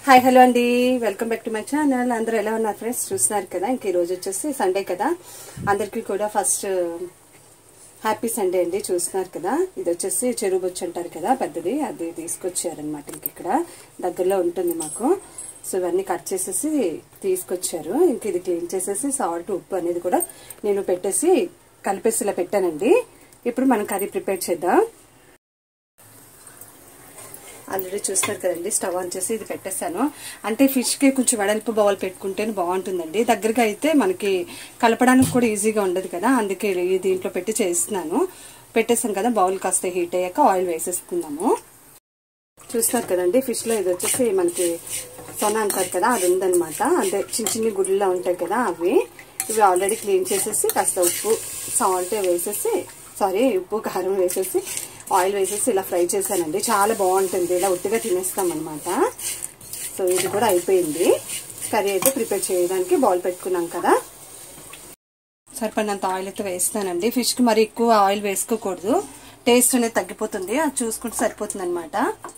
hi hello అండి welcome back to my channel అందరూ ఎలా ఉన్నారు ఫ్రెండ్స్ చూస్తున్నారు కదా ఇంక ఈ రోజు వచ్చేసి సండే కదా అందరికీ కూడా ఫస్ట్ హ్యాపీ సండే అండి చూస్తున్నారు కదా ఇది వచ్చేసి చెరువు బొచ్చు అంటారు కదా పెద్దది అది తీసుకొచ్చారనమాట ఇంక ఇక్కడ దగ్గరలో ఉంటుంది మాకు సో ఇవన్నీ కట్ చేసేసి తీసుకొచ్చారు ఇంక ఇది క్లీన్ చేసేసి సాల్ట్ ఉప్పు అనేది కూడా నేను పెట్టేసి కలిపేసి ఇలా పెట్టానండి ఇప్పుడు మనం కర్రీ ప్రిపేర్ చేద్దాం ఆల్రెడీ చూస్తారు కదండి స్టవ్ ఆన్ చేసి ఇది పెట్టేశాను అంటే ఫిష్కి కొంచెం వెడల్పు బౌల్ పెట్టుకుంటేనే బాగుంటుందండి దగ్గరగా అయితే మనకి కలపడానికి కూడా ఈజీగా ఉండదు కదా అందుకే ఈ దీంట్లో పెట్టి చేస్తున్నాను పెట్టేసాను కదా బౌల్ కాస్త హీట్ అయ్యాక ఆయిల్ వేసేసుకుందాము చూస్తారు కదండి ఫిష్ లో ఇది వచ్చేసి మనకి సొన అంటారు కదా అది ఉందనమాట అంటే చిన్న చిన్న గుడ్లలో ఉంటాయి కదా అవి ఇవి ఆల్రెడీ క్లీన్ చేసేసి కాస్త ఉప్పు సాల్ట్ వేసేసి సారీ ఉప్పు కారం వేసేసి ఆయిల్ వేసేసి ఇలా ఫ్రై చేశానండి చాలా బాగుంటుంది ఇలా ఉట్టిగా తినేస్తాం అనమాట సో ఇది కూడా అయిపోయింది కర్రీ అయితే ప్రిపేర్ చేయడానికి బౌల్ పెట్టుకున్నాం కదా సరిపడినంత ఆయిల్ అయితే వేస్తానండి ఫిష్కి మరి ఎక్కువ ఆయిల్ వేసుకోకూడదు టేస్ట్ అనేది తగ్గిపోతుంది అది చూసుకుంటే సరిపోతుంది అనమాట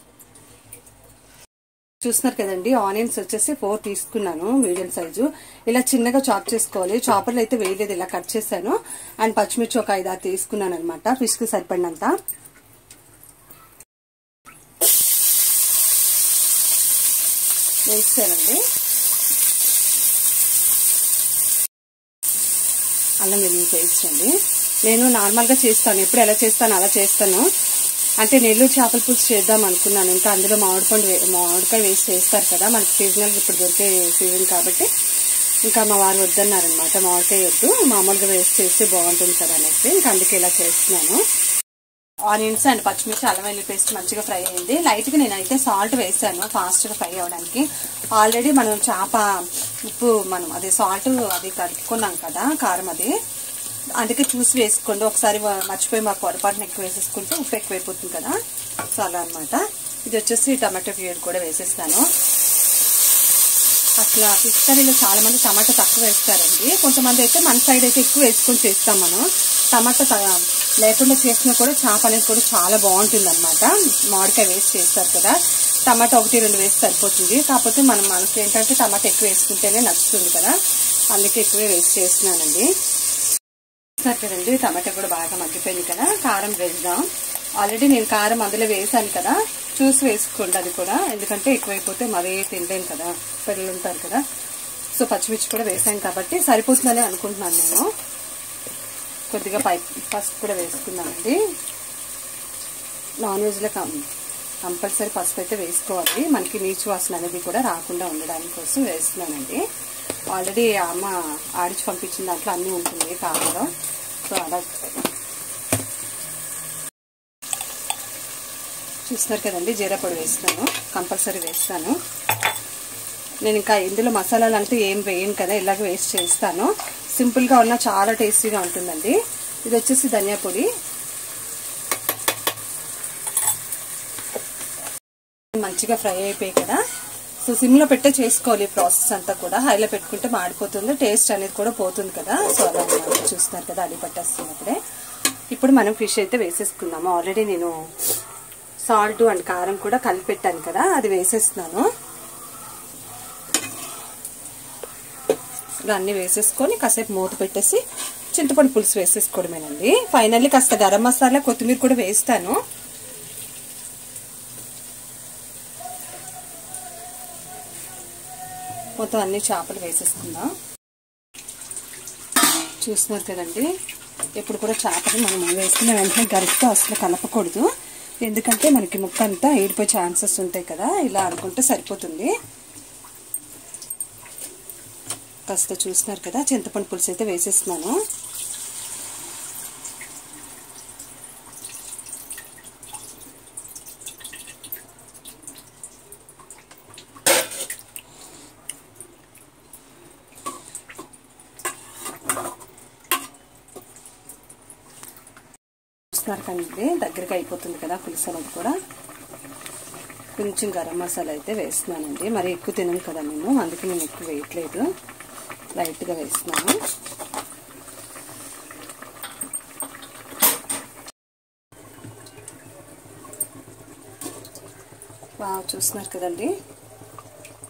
చూస్తున్నారు కదండి ఆనియన్స్ వచ్చేసి ఫోర్ తీసుకున్నాను మీడియం సైజు ఇలా చిన్నగా చాప్ చేసుకోవాలి చాపర్లు అయితే వేయలేదు ఇలా కట్ చేశాను అండ్ పచ్చిమిర్చి ఒక ఐదు ఆరు తీసుకున్నాను అనమాట ఫిష్ కి సరిపడినంత వేసానండి అల్లం వెల్లుల్లి పేస్ట్ అండి నేను నార్మల్గా చేస్తాను ఎప్పుడు ఎలా చేస్తాను అలా చేస్తాను అంటే నెల్లూరు చేపల పులుసు చేద్దాం అనుకున్నాను ఇంకా అందులో మామిడి పండు మామిడికాయ వేసి చేస్తారు కదా మనకి సీజనల్ ఇప్పుడు దొరికే సీజన్ కాబట్టి ఇంకా మా వారు వద్దన్నారనమాట మామిడికాయ వద్దు మామూలుగా వేసి చేస్తే బాగుంటుంది కదా అనేసి ఇంకా అందుకే ఇలా చేస్తున్నాను ఆనియన్స్ అండ్ పచ్చిమిర్చి అల్లం వెల్లుల్లి పేస్ట్ మంచిగా ఫ్రై అయింది లైట్గా నేనైతే సాల్ట్ వేసాను ఫాస్ట్గా ఫ్రై అవ్వడానికి ఆల్రెడీ మనం చేప ఉప్పు మనం అదే సాల్ట్ అది కలుపుకున్నాం కదా కారం అది అందుకే చూసి వేసుకోండి ఒకసారి మర్చిపోయి మా పొరపాటున ఎక్కువ వేసేసుకుంటే ఉప్పు ఎక్కువైపోతుంది కదా సో అలా అనమాట ఇది వచ్చేసి టమాటో ప్యూర్ కూడా వేసేస్తాను అసలు ఫిష్ కర్రీలో చాలా మంది టమాటా తక్కువ వేస్తారండి కొంతమంది అయితే మన సైడ్ అయితే ఎక్కువ వేసుకొని చేస్తాం మనం టమాటా లేకుండా చేసినా కూడా చేప అనేది కూడా చాలా బాగుంటుంది అనమాట మామిడికాయ వేసి చేస్తారు కదా టమాటా ఒకటి రెండు వేసి సరిపోతుంది కాకపోతే మనం మనకి ఏంటంటే టమాటా ఎక్కువ వేసుకుంటేనే నచ్చుతుంది కదా అందుకే ఎక్కువే వేసి చేస్తున్నానండి సరే కదండి టమాటా కూడా బాగా మగ్గిపోయింది కదా కారం వేద్దాం ఆల్రెడీ నేను కారం అందులో వేసాను కదా చూసి వేసుకోండి అది కూడా ఎందుకంటే ఎక్కువైపోతే మరీ తినలేను కదా పిల్లలు ఉంటారు కదా సో పచ్చిమిర్చి కూడా వేసాను కాబట్టి సరిపోతుందని అనుకుంటున్నాను నేను కొద్దిగా పై పసుపు కూడా వేసుకున్నానండి నాన్ వెజ్లో కంపల్సరీ పసుపు అయితే వేసుకోవాలి మనకి నీచు వాసన అనేది కూడా రాకుండా ఉండడానికి కోసం వేస్తున్నానండి ఆల్రెడీ అమ్మ ఆడిచి పంపించిన దాంట్లో అన్నీ ఉంటుంది కారంలో సో అలా చూస్తున్నారు కదండి జీరా పొడి వేస్తాను కంపల్సరీ వేస్తాను నేను ఇంకా ఇందులో మసాలాలు అంటే ఏం వేయను కదా ఇలాగ వేస్ట్ చేస్తాను సింపుల్గా ఉన్న చాలా టేస్టీగా ఉంటుందండి ఇది వచ్చేసి ధనియా పొడి మంచిగా ఫ్రై అయిపోయి కదా సో సిమ్లో పెట్టే చేసుకోవాలి ప్రాసెస్ అంతా కూడా హైలో పెట్టుకుంటే మాడిపోతుంది టేస్ట్ అనేది కూడా పోతుంది కదా సో అలా చూస్తున్నారు కదా అడి పట్టేస్తున్నప్పుడే ఇప్పుడు మనం ఫిష్ అయితే వేసేసుకుందాము ఆల్రెడీ నేను సాల్ట్ అండ్ కారం కూడా కలిపి పెట్టాను కదా అది వేసేస్తున్నాను అన్నీ వేసేసుకొని కాసేపు మూత పెట్టేసి చింతపండు పులుసు వేసేసుకోవడమేనండి ఫైనల్లీ కాస్త గరం మసాలా కొత్తిమీర కూడా వేస్తాను మొత్తం అన్ని చేపలు వేసేసుకుందాం చూస్తున్నారు కదండి ఎప్పుడు కూడా చేపలు మనం వేసుకున్న వెంటనే గరిటతో అసలు కలపకూడదు ఎందుకంటే మనకి ముక్క అంతా ఏడిపోయే ఛాన్సెస్ ఉంటాయి కదా ఇలా అనుకుంటే సరిపోతుంది కాస్త చూస్తున్నారు కదా చింతపండు పులుసు అయితే వేసేస్తున్నాను చూస్తున్నారు కానీ దగ్గరికి అయిపోతుంది కదా పులుసు అనేది కూడా కొంచెం గరం మసాలా అయితే వేస్తున్నానండి మరి ఎక్కువ తినం కదా మేము అందుకే నేను ఎక్కువ వేయట్లేదు లైట్గా వేస్తున్నాను బాగా చూస్తున్నారు కదండి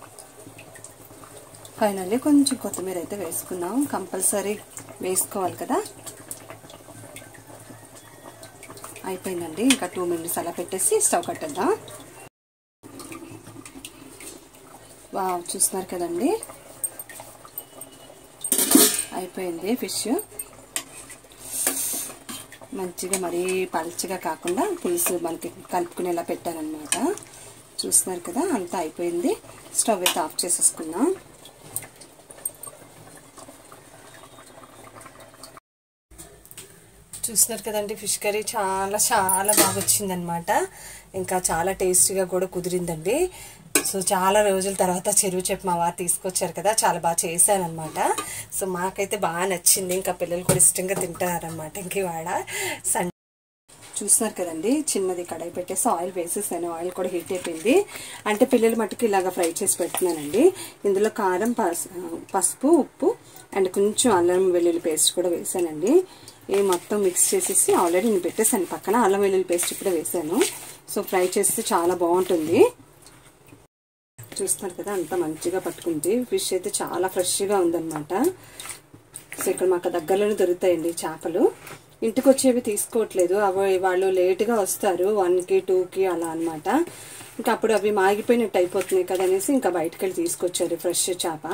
ఫైనల్లీ కొంచెం కొత్తిమీర అయితే వేసుకుందాం కంపల్సరీ వేసుకోవాలి కదా అయిపోయిందండి ఇంకా టూ మినిట్స్ అలా పెట్టేసి స్టవ్ కట్టేద్దాం వా చూస్తున్నారు కదండి అయిపోయింది ఫిష్ మంచిగా మరీ పల్చగా కాకుండా పులుసు మనకి కలుపుకునేలా పెట్టానమాట చూస్తున్నారు కదా అంతా అయిపోయింది స్టవ్ అయితే ఆఫ్ చేసేసుకుందాం చూస్తున్నారు కదండి ఫిష్ కర్రీ చాలా చాలా బాగా వచ్చిందనమాట ఇంకా చాలా టేస్టీగా కూడా కుదిరిందండి సో చాలా రోజుల తర్వాత చెరువు చెప్పు మా వారు తీసుకొచ్చారు కదా చాలా బాగా చేశానమాట సో మాకైతే బాగా నచ్చింది ఇంకా పిల్లలు కూడా ఇష్టంగా తింటారనమాట ఇంక ఇవాడ సండే చూస్తున్నారు కదండి చిన్నది కడాయి పెట్టేసి ఆయిల్ వేసేసాను ఆయిల్ కూడా హీట్ అయిపోయింది అంటే పిల్లల మట్టుకు ఇలాగ ఫ్రై చేసి పెడుతున్నానండి ఇందులో కారం పసుపు ఉప్పు అండ్ కొంచెం అల్లం వెల్లుల్లి పేస్ట్ కూడా వేసానండి ఈ మొత్తం మిక్స్ చేసేసి ఆల్రెడీ నేను పెట్టేసాను పక్కన అల్లం వెల్లుల్లి పేస్ట్ ఇప్పుడే వేసాను సో ఫ్రై చేస్తే చాలా బాగుంటుంది చూస్తున్నారు కదా అంత మంచిగా పట్టుకుంది ఫిష్ అయితే చాలా ఫ్రెష్గా ఉందన్నమాట సో ఇక్కడ మాకు దగ్గరలోనే దొరుకుతాయండి చేపలు ఇంటికి వచ్చేవి తీసుకోవట్లేదు అవి వాళ్ళు లేటుగా వస్తారు వన్కి టూకి అలా అనమాట ఇంకా అప్పుడు అవి మాగిపోయినట్టు అయిపోతున్నాయి కదా అనేసి ఇంకా బయటకు వెళ్ళి తీసుకొచ్చారు ఫ్రెష్ చేప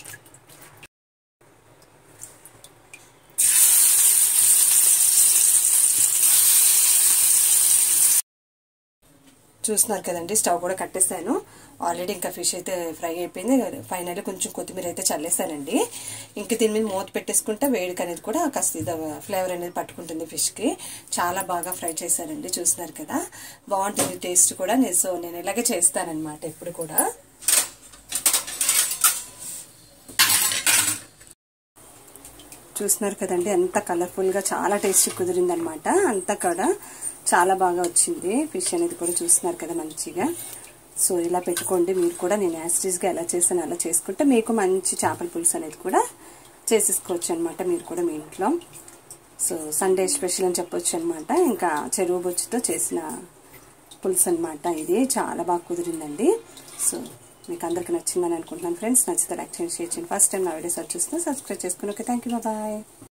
చూస్తున్నారు కదండి స్టవ్ కూడా కట్టేసాను ఆల్రెడీ ఇంకా ఫిష్ అయితే ఫ్రై అయిపోయింది ఫైనల్లీ కొంచెం కొత్తిమీర అయితే చల్లేసానండి ఇంక దీని మీద మూత పెట్టేసుకుంటే వేడికి అనేది కూడా కాస్త ఫ్లేవర్ అనేది పట్టుకుంటుంది ఫిష్కి చాలా బాగా ఫ్రై చేశానండి చూస్తున్నారు కదా బాగుంటుంది టేస్ట్ కూడా సో నేను ఇలాగే చేస్తానన్నమాట ఎప్పుడు కూడా చూస్తున్నారు కదండి ఎంత కలర్ఫుల్గా చాలా టేస్ట్ కుదిరిందనమాట అంతా కూడా చాలా బాగా వచ్చింది ఫిష్ అనేది కూడా చూస్తున్నారు కదా మంచిగా సో ఇలా పెట్టుకోండి మీరు కూడా నేను యాస్టీస్గా ఎలా చేసాను అలా చేసుకుంటే మీకు మంచి చేపల పులుసు అనేది కూడా చేసేసుకోవచ్చు అనమాట మీరు కూడా మీ ఇంట్లో సో సండే స్పెషల్ అని చెప్పొచ్చు అనమాట ఇంకా చెరువు బొచ్చుతో చేసిన పులుసు అనమాట ఇది చాలా బాగా కుదిరిందండి సో మీకు అందరికీ నచ్చిందని అనుకుంటున్నాను ఫ్రెండ్స్ నచ్చితే లైక్ చేయండి షేర్ చేయండి ఫస్ట్ టైం నా వీడియోస్ చూస్తున్నా సబ్స్క్రైబ్ చేసుకుని ఓకే థ్యాంక్ యూ బాయ్